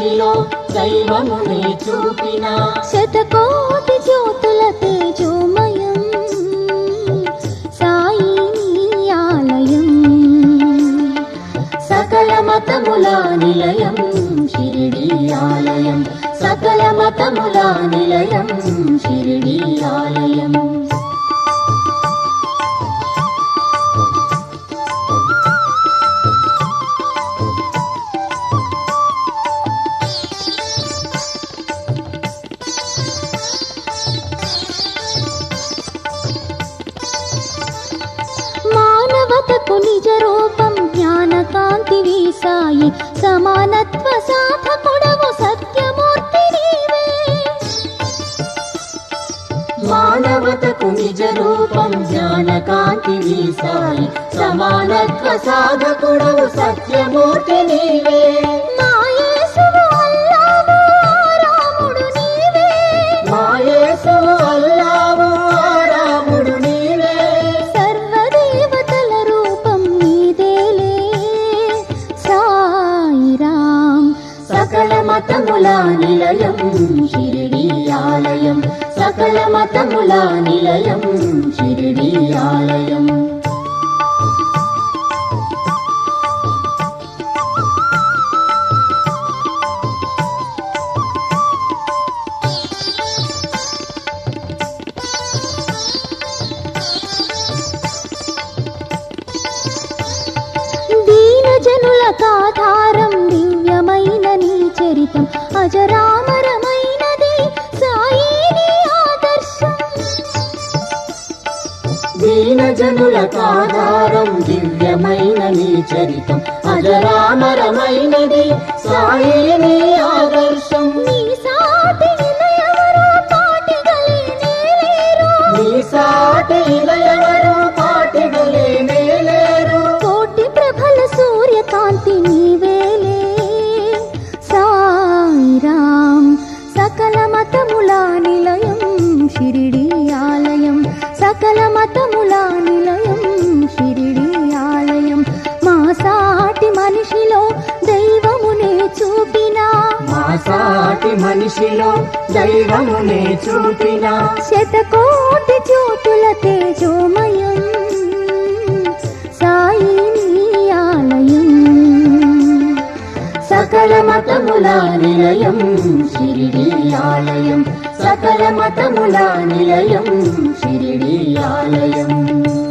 మనిషిలో దైవమునే చూపిన శతకోటి జ్యోతుల తేజోమయం సాయి నీ ఆలయం సకల మతముల నిలయం షిరిడి ఆలయం సకల మతముల నిలయం షిరిడి ఆలయం మానవతకు నిజ రూపం జ్ఞాన కాంతి వీసాయి సమానత్వ సాధకుడవు సత్యమూర్తి నీవే మానవతకు నిజ రూపం జ్ఞాన కాంతి వీసాయి సమానత్వ సాధకుడవు సత్యమూర్తి నీవే మా యేసువు అల్లావు రాముడు నీవే మాయేసు అల్లావు ఆ రాముడు నీవే సర్వదేవతల రూపం నీదేలే సాయిరాం సకల మతముల నిలయం షిరిడి ఆలయం సకల మతముల నిలయం షిరిడి ఆలయం దీన జనుల కాధారం దివ్యమైన నీ చరితం అజరామరమైనది సాయి నీ ఆదర్శం దీన జనుల కాధారం దివ్యమైన నీ చరితం అజరామరమైనది సాయి నీ ఆదర్శం నీ సాటి నిలయవరు పాటిగలేనే లేరు నీ సాటి ఇలయవరు పాటిగలేనే లేరు కోటి ప్రభల సూర్యకాంతి నీవేలే సాయిరాం సకల మతముల నిలయం షిరిడి ఆలయం సకల మతముల నిలయం షిరిడి ఆలయం మా సాటి మనిషిలో దైవమునే చూపినా మా సాటి మనిషిలో దైవమునే చూపిన శతకోటి జ్యోతుల తేజోమయం సాయి నీ ఆలయం సకల మతముల నిలయం షిరిడి ఆలయం సకల మతముల నిలయం షిరిడి ఆలయం